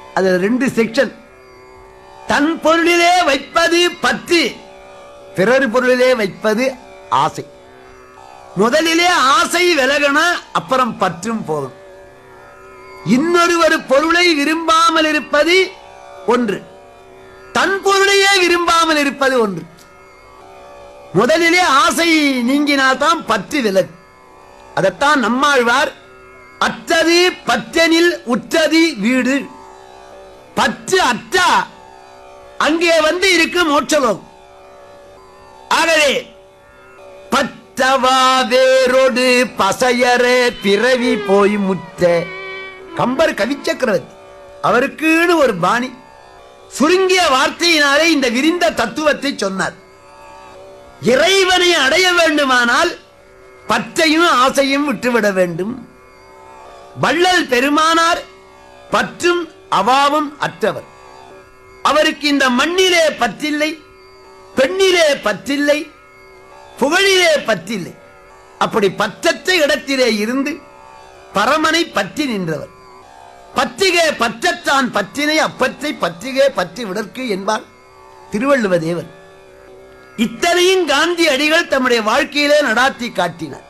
அதுல ரெண்டு செக்ஷன் தன் பொருளிலே வைப்பது பற்று பிறர் பொருளிலே வைப்பது ஆசை முதலிலே ஆசை விலகனா அப்புறம் பற்றும் போகும் இன்னொருவர் பொருளை விரும்பாமல் இருப்பது ஒன்று தன் பொருளையே விரும்பாமல் இருப்பது ஒன்று முதலிலே ஆசை நீங்கினால்தான் பற்று விலகு அதைத்தான் நம்மாழ்வார் அற்றது பற்றனில் உற்றது வீடு பற்று அற்றா அங்கே வந்து இருக்கு மோட்சலோகம் ஆகவே பற்றவா வேரோடு பசையற பிறவி போய் முற்ற கம்பர் கவிச்சக்கரவர்த்தி அவருக்குன்னு ஒரு பாணி சுருங்கிய வார்த்தையினாலே இந்த விரிந்த தத்துவத்தை சொன்னார் இறைவனை அடைய வேண்டுமானால் பற்றையும் ஆசையும் விட்டுவிட வேண்டும் வள்ளல் பெருமானார் பற்றும் அவாவும் அற்றவர் அவருக்கு இந்த மண்ணிலே பற்றில்லை பெண்ணிலே பற்றில்லை புகழிலே பற்றில்லை அப்படி பற்றற்ற இடத்திலே இருந்து பரமனை பற்றி நின்றவர் பற்றிகே பற்றற்றான் பற்றினை அப்பற்றை பற்றிகே பற்றி விடற்கு என்பார் திருவள்ளுவ தேவர் இத்தனையும் காந்தி அடிகள் தம்முடைய வாழ்க்கையிலே நடாத்தி காட்டினார்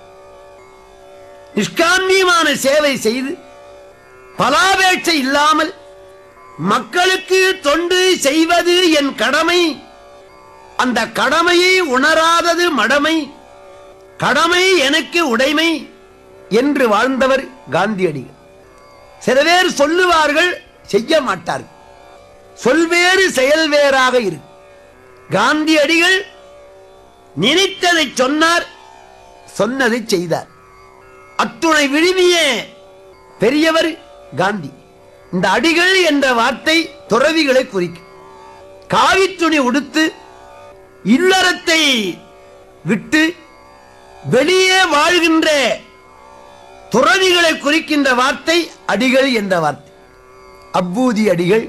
நிஷ்காமியமான சேவை செய்து பலாபேட்சை இல்லாமல் மக்களுக்கு தொண்டு செய்வது என் கடமை அந்த கடமையை உணராதது மடமை கடமை எனக்கு உடைமை என்று வாழ்ந்தவர் காந்தியடிகள் சில பேர் சொல்லுவார்கள் செய்ய மாட்டார்கள் சொல்வேறு செயல் வேறாக இருக்கு காந்தியடிகள் நினைத்ததை சொன்னார் சொன்னதை செய்தார் அத்துணை விழுமிய பெரியவர் காந்தி இந்த அடிகள் என்ற வார்த்தை துறவிகளை குறிக்கும் காவித்துணி உடுத்து இல்லறத்தை விட்டு வெளியே வாழ்கின்ற துறவிகளை குறிக்கின்ற வார்த்தை அடிகள் என்ற வார்த்தை அப்பூதி அடிகள்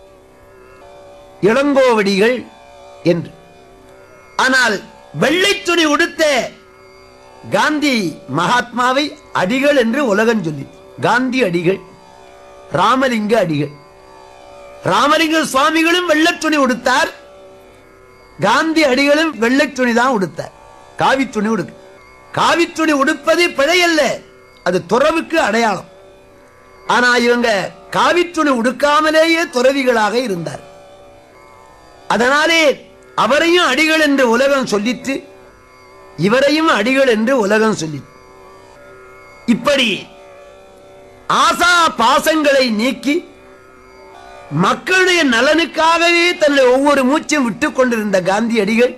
இளங்கோவடிகள் என்று ஆனால் வெள்ளை துணி உடுத்த காந்தி மகாத்மாவை அடிகள் என்று உலகம் சொல்லி காந்தி அடிகள் ராமலிங்க அடிகள் ராமலிங்க சுவாமிகளும் வெள்ளை துணி உடுத்தார் காந்தி அடிகளும் வெள்ளை துணி தான் உடுத்தார் காவி துணி உடுக்கு காவி துணி உடுப்பது பிழையல்ல அது துறவுக்கு அடையாளம் ஆனா இவங்க காவி துணி உடுக்காமலேயே துறவிகளாக இருந்தார் அதனாலே அவரையும் அடிகள் என்று உலகம் சொல்லித்து இவரையும் அடிகள் என்று உலகம் சொல்லி இப்படி ஆசா பாசங்களை நீக்கி மக்களுடைய நலனுக்காகவே தன்னை ஒவ்வொரு மூச்சும் விட்டுக் கொண்டிருந்த காந்தியடிகள்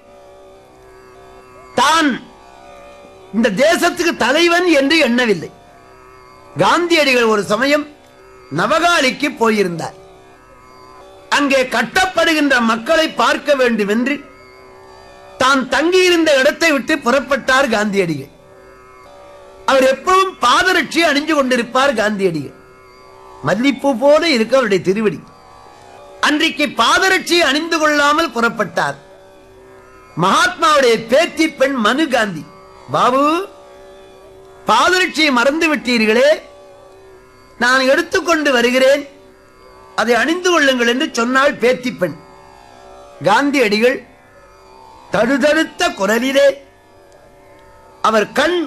தான் இந்த தேசத்துக்கு தலைவன் என்று எண்ணவில்லை காந்தியடிகள் ஒரு சமயம் நவகாலிக்கு போயிருந்தார் அங்கே கட்டப்படுகின்ற மக்களை பார்க்க வேண்டும் என்று தான் தங்கியிருந்த இடத்தை விட்டு புறப்பட்டார் காந்தியடிகள் அவர் எப்பவும் பாதரட்சி அணிஞ்சு கொண்டிருப்பார் காந்தியடிகள் மல்லிப்பூ போல இருக்க அவருடைய திருவடி அன்றைக்கு பாதரட்சி அணிந்து கொள்ளாமல் புறப்பட்டார் மகாத்மாவுடைய பேத்தி பெண் மனு காந்தி பாபு பாதரட்சியை மறந்து விட்டீர்களே நான் எடுத்துக்கொண்டு வருகிறேன் அதை அணிந்து கொள்ளுங்கள் என்று சொன்னாள் பேத்தி பெண் காந்தியடிகள் தடுதடுத்த குரலிலே அவர் கண்